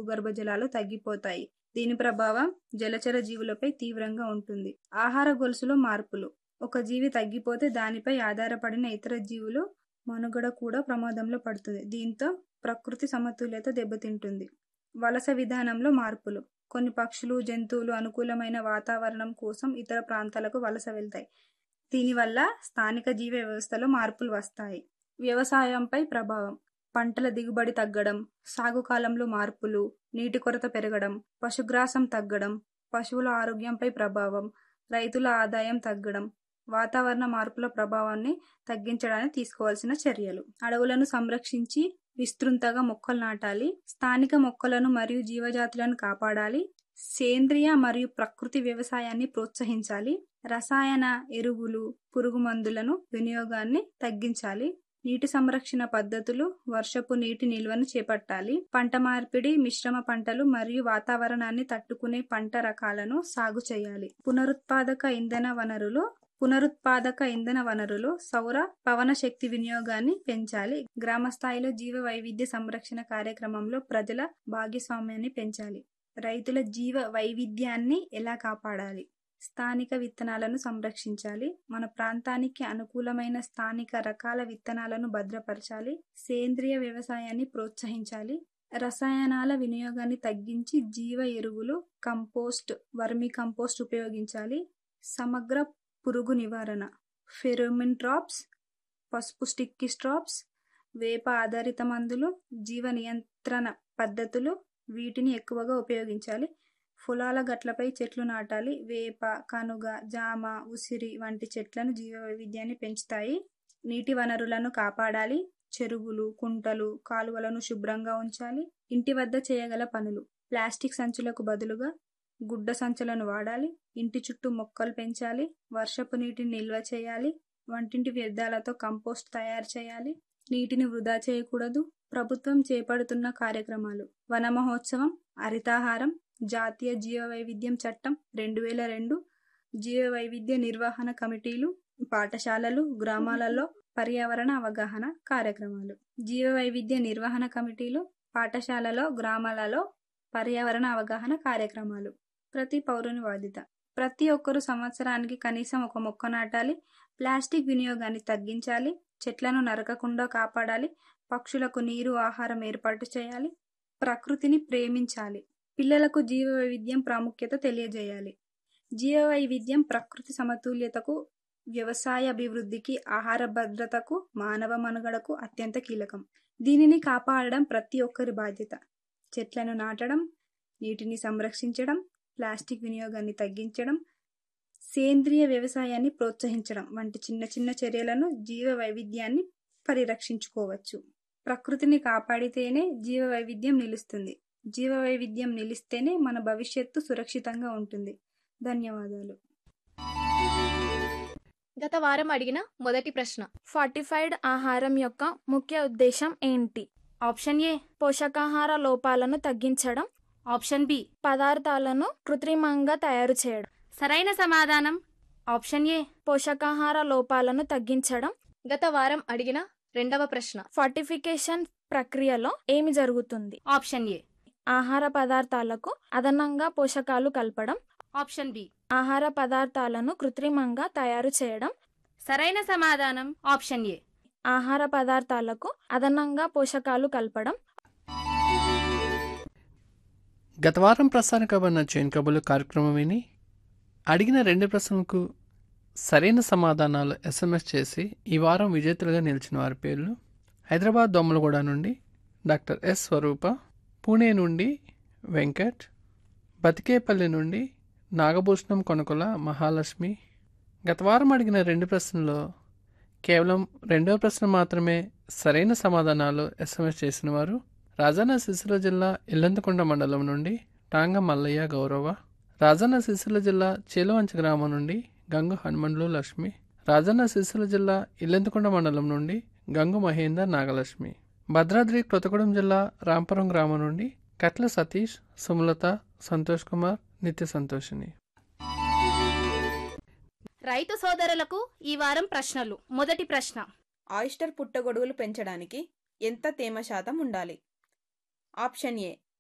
భూగర్భ జలాలు తగ్గిపోతాయి దీని ప్రభావం జలచర జీవులపై తీవ్రంగా ఉంటుంది ఆహార గొలుసులో మార్పులు ఒక జీవి తగ్గిపోతే దానిపై ఆధారపడిన ఇతర జీవులు మనుగడ కూడా ప్రమాదంలో పడుతుంది దీంతో ప్రకృతి సమతుల్యత దెబ్బతింటుంది వలస విధానంలో మార్పులు కొన్ని పక్షులు జంతువులు అనుకూలమైన వాతావరణం కోసం ఇతర ప్రాంతాలకు వలస వెళ్తాయి దీనివల్ల స్థానిక జీవ వ్యవస్థలో మార్పులు వస్తాయి వ్యవసాయంపై ప్రభావం పంటల దిగుబడి తగ్గడం సాగు కాలంలో మార్పులు నీటి కొరత పెరగడం పశుగ్రాసం తగ్గడం పశువుల ఆరోగ్యంపై ప్రభావం రైతుల ఆదాయం తగ్గడం వాతావరణ మార్పుల ప్రభావాన్ని తగ్గించడానికి తీసుకోవాల్సిన చర్యలు అడవులను సంరక్షించి విస్తృతంగా మొక్కలు నాటాలి స్థానిక మొక్కలను మరియు జీవజాతులను కాపాడాలి సేంద్రియ మరియు ప్రకృతి వ్యవసాయాన్ని ప్రోత్సహించాలి రసాయన ఎరువులు పురుగు మందులను వినియోగాన్ని తగ్గించాలి నీటి సంరక్షణ పద్ధతులు వర్షపు నీటి నిల్వను చేపట్టాలి పంట మార్పిడి మిశ్రమ పంటలు మరియు వాతావరణాన్ని తట్టుకునే పంట రకాలను సాగు చేయాలి పునరుత్పాదక ఇంధన వనరులు పునరుత్పాదక ఇంధన వనరులు సౌర పవన శక్తి వినియోగాన్ని పెంచాలి గ్రామ స్థాయిలో జీవ వైవిధ్య సంరక్షణ కార్యక్రమంలో ప్రజల భాగస్వామ్యాన్ని పెంచాలి రైతుల జీవ వైవిధ్యాన్ని ఎలా కాపాడాలి స్థానిక విత్తనాలను సంరక్షించాలి మన ప్రాంతానికి అనుకూలమైన స్థానిక రకాల విత్తనాలను భద్రపరచాలి సేంద్రియ వ్యవసాయాన్ని ప్రోత్సహించాలి రసాయనాల వినియోగాన్ని తగ్గించి జీవ ఎరువులు కంపోస్ట్ వర్మి కంపోస్ట్ ఉపయోగించాలి సమగ్ర పురుగు నివారణ ఫెరోమిన్ ట్రాప్స్ పసుపు స్టిక్కీ స్ట్రాప్స్ వేప ఆధారిత మందులు జీవ నియంత్రణ పద్ధతులు వీటిని ఎక్కువగా ఉపయోగించాలి పొలాల గట్లపై చెట్లు నాటాలి వేప కనుగ జామ ఉసిరి వంటి చెట్లను జీవ వైవిధ్యాన్ని పెంచుతాయి నీటి వనరులను కాపాడాలి చెరువులు కుంటలు కాలువలను శుభ్రంగా ఉంచాలి ఇంటి వద్ద చేయగల పనులు ప్లాస్టిక్ సంచులకు బదులుగా గుడ్డ సంచులను వాడాలి ఇంటి చుట్టూ మొక్కలు పెంచాలి వర్షపు నీటిని నిల్వ చేయాలి వంటింటి వ్యర్థాలతో కంపోస్ట్ తయారు చేయాలి నీటిని వృధా చేయకూడదు ప్రభుత్వం చేపడుతున్న కార్యక్రమాలు వన మహోత్సవం హరితాహారం జాతీయ జీవ వైవిధ్యం చట్టం రెండు వేల రెండు జీవ వైవిధ్య నిర్వహణ కమిటీలు పాఠశాలలు గ్రామాలలో పర్యావరణ అవగాహన కార్యక్రమాలు జీవ వైవిధ్య నిర్వహణ కమిటీలు పాఠశాలలో గ్రామాలలో పర్యావరణ అవగాహన కార్యక్రమాలు ప్రతి పౌరుని బాధ్యత ప్రతి ఒక్కరూ సంవత్సరానికి కనీసం ఒక మొక్క నాటాలి ప్లాస్టిక్ వినియోగాన్ని తగ్గించాలి చెట్లను నరకకుండా కాపాడాలి పక్షులకు నీరు ఆహారం ఏర్పాటు చేయాలి ప్రకృతిని ప్రేమించాలి పిల్లలకు జీవ వైవిధ్యం ప్రాముఖ్యత తెలియజేయాలి జీవ వైవిధ్యం ప్రకృతి సమతుల్యతకు వ్యవసాయ అభివృద్ధికి ఆహార భద్రతకు మానవ మనుగడకు అత్యంత కీలకం దీనిని కాపాడడం ప్రతి ఒక్కరి బాధ్యత చెట్లను నాటడం నీటిని సంరక్షించడం ప్లాస్టిక్ వినియోగాన్ని తగ్గించడం సేంద్రియ వ్యవసాయాన్ని ప్రోత్సహించడం వంటి చిన్న చిన్న చర్యలను జీవ వైవిధ్యాన్ని పరిరక్షించుకోవచ్చు ప్రకృతిని కాపాడితేనే జీవ వైవిధ్యం నిలుస్తుంది జీవ వైవిధ్యం నిలిస్తేనే మన భవిష్యత్తు సురక్షితంగా ఉంటుంది ధన్యవాదాలు గత వారం అడిగిన మొదటి ప్రశ్న ఫార్టిఫైడ్ ఆహారం యొక్క ముఖ్య ఉద్దేశం ఏంటి ఆప్షన్ ఏ పోషకాహార లోపాలను తగ్గించడం ఆప్షన్ బి పదార్థాలను కృత్రిమంగా తయారు చేయడం సరైన సమాధానం ఆప్షన్ ఏ పోషకాహార లోపాలను తగ్గించడం గత వారం అడిగిన రెండవ ప్రశ్న ఫార్టిఫికేషన్ ప్రక్రియలో ఏమి జరుగుతుంది ఆప్షన్ ఏ ఆహార పదార్థాలకు అదనంగా పోషకాలు కలపడం ఆప్షన్ బి ఆహార పదార్థాలను కృత్రిమంగా తయారు చేయడం సరైన సమాధానం ఆప్షన్ ఏ ఆహార పదార్థాలకు అదనంగా పోషకాలు కలపడం గత వారం ప్రసారం కాబడిన చైన్ కబుర్లు కార్యక్రమం విని అడిగిన రెండు ప్రశ్నలకు సరైన సమాధానాలు ఎస్ఎంఎస్ చేసి ఈ వారం విజేతలుగా నిలిచిన వారి పేర్లు హైదరాబాద్ దొమ్మలగూడ నుండి డాక్టర్ ఎస్ స్వరూప పూణే నుండి వెంకట్ బతికేపల్లి నుండి నాగభూషణం కొనకొల మహాలక్ష్మి గత వారం అడిగిన రెండు ప్రశ్నల్లో కేవలం రెండవ ప్రశ్న మాత్రమే సరైన సమాధానాలు ఎస్ఎంఎస్ చేసిన వారు రాజన్న సిరిసిల్ల జిల్లా ఇల్లంతకొండ మండలం నుండి టాంగ మల్లయ్య గౌరవ రాజన్న సిరిసిల్ల జిల్లా చేలవంచ గ్రామం నుండి గంగు హనుమండ్లు లక్ష్మి రాజన్న సిరిసిల్ల జిల్లా ఇల్లంతకొండ మండలం నుండి గంగు మహేందర్ నాగలక్ష్మి భద్రాద్రి కొత్తగూడెం జిల్లా రాంపురం గ్రామం నుండి కట్ల సతీష్ సుమలత సంతోష్ కుమార్ నిత్య సంతోషిని రైతు సోదరులకు ఈ వారం ప్రశ్నలు మొదటి ప్రశ్న ఆయిస్టర్ పుట్టగొడుగులు పెంచడానికి ఎంత తేమ శాతం ఉండాలి ఆప్షన్ ఏ